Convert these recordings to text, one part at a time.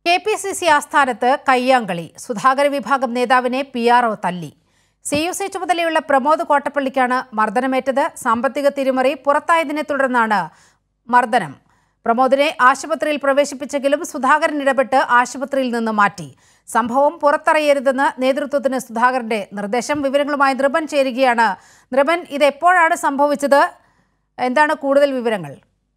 K P C C ആസ്ഥാനത്ത് കയ്യാങ്കളി സുധാകര വിഭാഗം നേതാവിനെ പി ആർ ഒ തല്ലി സി യു സി ചുമതലയുള്ള പ്രമോദ് കോട്ടപ്പള്ളിക്കാണ് മർദ്ദനമേറ്റത് സാമ്പത്തിക തിരിമറി പുറത്തായതിനെ തുടർന്നാണ് മർദ്ദനം പ്രമോദിനെ ആശുപത്രിയിൽ പ്രവേശിപ്പിച്ചെങ്കിലും സുധാകരൻ ഇടപെട്ട് ആശുപത്രിയിൽ നിന്ന് മാറ്റി സംഭവം പുറത്തറിയരുതെന്ന് നേതൃത്വത്തിന് സുധാകരന്റെ നിർദ്ദേശം വിവരങ്ങളുമായി നൃപൻ ചേരുകയാണ് നൃപൻ ഇത് എപ്പോഴാണ് സംഭവിച്ചത് എന്താണ് കൂടുതൽ വിവരങ്ങൾ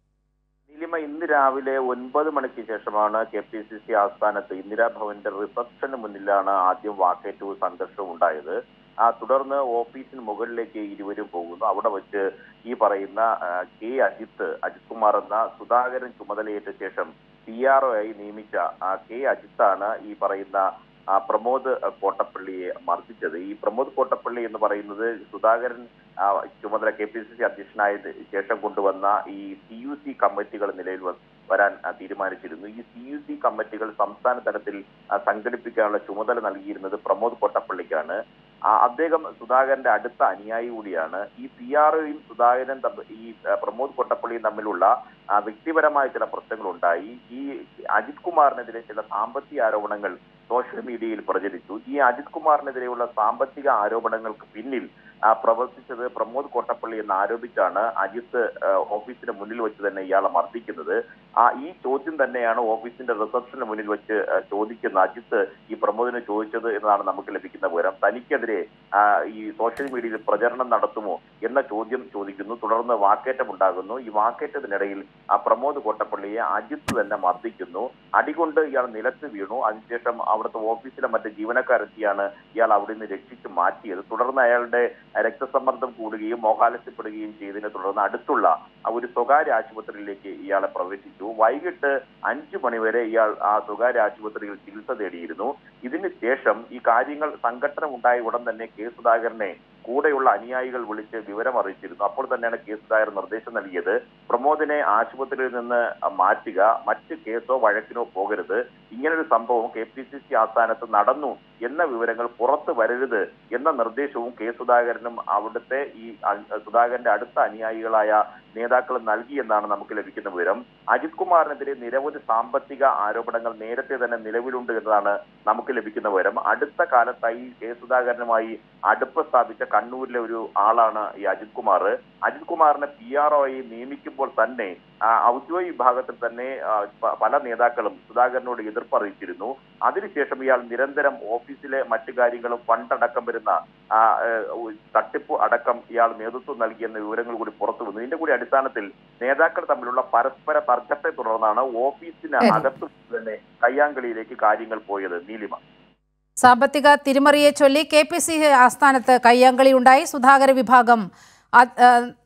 നീലിമ ഇന്ന് രാവിലെ ഒൻപത് മണിക്ക് ശേഷമാണ് കെ പി സി സി ആസ്ഥാനത്ത് ഇന്ദിരാഭവന്റെ റിസപ്ഷന് മുന്നിലാണ് ആദ്യം വാക്കേറ്റവും സംഘർഷവും ഉണ്ടായത് ആ തുടർന്ന് ഓഫീസിന് മുകളിലേക്ക് ഇരുവരും പോകുന്നു അവിടെ വെച്ച് ഈ പറയുന്ന ആ, കെ അജിത്ത് അജിത് കുമാർ എന്ന സുധാകരൻ ചുമതലയേറ്റ ശേഷം പി ആർ ഒ ആയി നിയമിച്ച ആ, കെ അജിത്താണ് ഈ പറയുന്ന ആ, പ്രമോദ് കോട്ടപ്പള്ളിയെ മർദ്ദിച്ചത് ഈ പ്രമോദ് കോട്ടപ്പള്ളി എന്ന് പറയുന്നത് സുധാകരൻ ആ, ചുമതല കെ പി സി സി അധ്യക്ഷനായ ശേഷം കൊണ്ടുവന്ന ഈ സി യു സി കമ്മിറ്റികൾ നിലയിൽ വ- വരാൻ ആ, തീരുമാനിച്ചിരുന്നു ഈ സി യു സി കമ്മിറ്റികൾ സംസ്ഥാന തലത്തിൽ ആ, സംഘടിപ്പിക്കാനുള്ള ചുമതല നൽകിയിരുന്നത് പ്രമോദ് കോട്ടപ്പള്ളിക്കാണ് ആ, അദ്ദേഹം സുധാകരന്റെ അടുത്ത അനുയായി കൂടിയാണ് ഈ പി ആർ ഒയും സുധാകരൻ തമ്മിൽ ഈ ആ, പ്രമോദ് കോട്ടപ്പള്ളിയും തമ്മിലുള്ള ആ, വ്യക്തിപരമായ ചില പ്രശ്നങ്ങളുണ്ടായി ഈ അജിത് കുമാറിനെതിരെ ചില സാമ്പത്തിക ആരോപണങ്ങൾ സോഷ്യൽ മീഡിയയിൽ പ്രചരിച്ചു ഈ അജിത് കുമാറിനെതിരെയുള്ള സാമ്പത്തിക ആരോപണങ്ങൾക്ക് പിന്നിൽ ആ, പ്രവർത്തിച്ചത് പ്രമോദ് കോട്ടപ്പള്ളി എന്ന് ആരോപിച്ചാണ് അജിത്ത് ആ, ഓഫീസിന് മുന്നിൽ വെച്ച് തന്നെ ഇയാളെ മർദ്ദിക്കുന്നത് ആ ഈ ചോദ്യം തന്നെയാണ് ഓഫീസിന്റെ റിസപ്ഷന് മുന്നിൽ വെച്ച് ആ, ചോദിക്കുന്ന അജിത്ത് ഈ പ്രമോദിന് ചോദിച്ചത് എന്നതാണ് നമുക്ക് ലഭിക്കുന്ന വിവരം തനിക്കെതിരെ ആ, ഈ സോഷ്യൽ മീഡിയയിൽ പ്രചരണം നടത്തുമോ എന്ന ചോദ്യം ചോദിക്കുന്നു തുടർന്ന് വാക്കേറ്റം ഉണ്ടാകുന്നു ഈ വാക്കേറ്റത്തിനിടയിൽ ആ പ്രമോദ് കോട്ടപ്പള്ളിയെ അജിത്ത് തന്നെ മർദ്ദിക്കുന്നു അടികൊണ്ട് ഇയാൾ നിലത്ത് വീണു അതിനുശേഷം അവിടുത്തെ ഓഫീസിലെ മറ്റ് ജീവനക്കാരെത്തിയാണ് ഇയാൾ അവിടെ നിന്ന് രക്ഷിച്ച് മാറ്റിയത് തുടർന്ന് അയാളുടെ രക്തസമ്മർദ്ദം കൂടുകയും മോഹാലസ്യപ്പെടുകയും ചെയ്തതിനെ തുടർന്ന് അടുത്തുള്ള ആ ഒരു സ്വകാര്യ ആശുപത്രിയിലേക്ക് ഇയാളെ പ്രവേശിച്ചു വൈകിട്ട് അഞ്ചു മണിവരെ ഇയാൾ ആ സ്വകാര്യ ആശുപത്രിയിൽ ചികിത്സ തേടിയിരുന്നു ഇതിന് ശേഷം ഈ കാര്യങ്ങൾ സംഘട്ടനം ഉണ്ടായ ഉടൻ തന്നെ കെ സുധാകരനെ കൂടെയുള്ള അനുയായികൾ വിളിച്ച് വിവരം അറിയിച്ചിരുന്നു അപ്പോൾ തന്നെയാണ് കെ സുധാകരൻ നിർദ്ദേശം നൽകിയത് പ്രമോദിനെ ആശുപത്രിയിൽ നിന്ന് മാറ്റുക മറ്റ് കേസോ വഴക്കിനോ പോകരുത് ഇങ്ങനൊരു സംഭവം കെ പി സി സി ആസ്ഥാനത്ത് നടന്നു എന്ന വിവരങ്ങൾ പുറത്തു വരരുത് എന്ന നിർദ്ദേശവും കെ സുധാകരനും അവിടുത്തെ ഈ അ- സുധാകരന്റെ അടുത്ത അനുയായികളായ നേതാക്കൾ നൽകി എന്നാണ് നമുക്ക് ലഭിക്കുന്ന വിവരം അജിത് കുമാറിനെതിരെ നിരവധി സാമ്പത്തിക ആരോപണങ്ങൾ നേരത്തെ തന്നെ നിലവിലുണ്ട് എന്നതാണ് നമുക്ക് ലഭിക്കുന്ന വിവരം അടുത്ത കാലത്തായി കെ സുധാകരനുമായി അടുപ്പ് സ്ഥാപിച്ച കണ്ണൂരിലെ ഒരു ആളാണ് ഈ അജിത് കുമാർ അജിത് കുമാറിനെ പി ആർ ഒ നിയമിക്കുമ്പോൾ തന്നെ ആ, ഔദ്യോഗിക വിഭാഗത്തിൽ തന്നെ ആ, പ- പല നേതാക്കളും സുധാകരനോട് എതിർപ്പ് അറിയിച്ചിരുന്നു അതിനുശേഷം ഇയാൾ നിരന്തരം ഓഫീസിലെ മറ്റു കാര്യങ്ങളും ഫണ്ടടക്കം വരുന്ന ആ, ഏഹ്, ഉ- തട്ടിപ്പ് അടക്കം ഇയാൾ നേതൃത്വം നൽകിയെന്ന വിവരങ്ങൾ കൂടി പുറത്തു വന്നു ഇതിന്റെ കൂടി അടിസ്ഥാനത്തിൽ നേതാക്കൾ തമ്മിലുള്ള പരസ്പര തർക്കത്തെ തുടർന്നാണ് ഓഫീസിന് ശരി. അകത്ത് തന്നെ കയ്യാങ്കളിയിലേക്ക് കാര്യങ്ങൾ പോയത് നീലിമ സാമ്പത്തിക തിരിമറിയെ ചൊല്ലി കെ പി സി ആസ്ഥാനത്ത് കയ്യാങ്കളി ഉണ്ടായി സുധാകര വിഭാഗം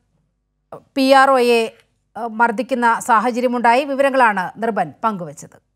പി ആർ ഒയെ മർദ്ദിക്കുന്ന സാഹചര്യമുണ്ടായി വിവരങ്ങളാണ് നിർബൻ പങ്കുവച്ചത്